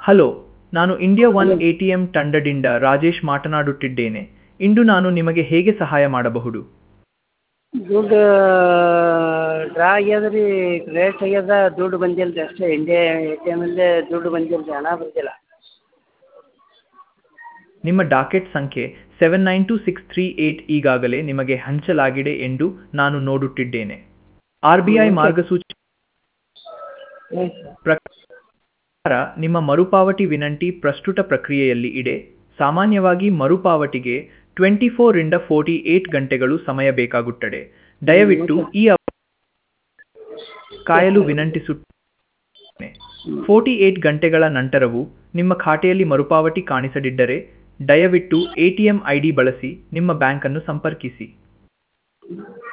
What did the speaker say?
hello ನಾನು India one A T M ತಂಡದಿಂದ ರಾಜೇಶ್ ಮಾತನಾಡುತ್ತಿದ್ದೇನೆ ಇಂದು ನಾನು ನಿಮಗೆ ಹೇಗೆ ಸಹಾಯ ಮಾಡಬಹುದು ದುಡ್ಡು ಡ್ರಾ ಆಗ್ಯದ ರೀ ಕ್ರೆಡಿಟ್ ಆಗ್ಯದ ದುಡ್ಡು ಬಂದಿಲ್ಲ ರೀ ಅಷ್ಟೇ ಇಂಡಿಯಾ ಎ ಟಿ ಎಮ್ಮಲ್ಲೇ ದುಡ್ಡು ಬಂದಿಲ್ಲ ರೀ ಹಣ ಬಂದಿಲ್ಲ ನಿಮ್ಮ ಡಾಕೆಟ್ ಸಂಖ್ಯೆ seven nine two six three eight ಈಗಾಗಲೇ ನಿಮಗೆ ಹಂಚಲಾಗಿದೆ ಎಂದು ನಾನು ನೋಡುತ್ತಿದ್ದೇನೆ ಆರ್ ಬಿ ಐ ಮಾರ್ಗಸೂಚಿ ಹ್ಞೂ ಪ್ರಕಾರ ನಿಮ್ಮ ಮರುಪಾವತಿ ವಿನಂತಿ ಪ್ರಸ್ತುತ ಪ್ರಕ್ರಿಯೆಯಲ್ಲಿ ಇದೆ ಸಾಮಾನ್ಯವಾಗಿ ಮರುಪಾವತಿಗೆ ಟ್ವೆಂಟಿ ಫೋರಿಂದ ಫೋರ್ಟಿ ಏಟ್ ಗಂಟೆಗಳು ಸಮಯ ಬೇಕಾಗುತ್ತದೆ ದಯವಿಟ್ಟು ಈ ಅವ- ಕಾಯಲು ವಿನಂತಿಸುತ್ತೇನೆ ಫೋರ್ಟಿ ಏಟ್ ಗಂಟೆಗಳ ನಂತರವೂ ನಿಮ್ಮ ಖಾತೆಯಲ್ಲಿ ಮರುಪಾವತಿ ಕಾಣಿಸದಿದ್ದರೆ ದಯವಿಟ್ಟು A T M I D ಬಳಸಿ ನಿಮ್ಮ ಬ್ಯಾಂಕನ್ನು ಸಂಪರ್ಕಿಸಿ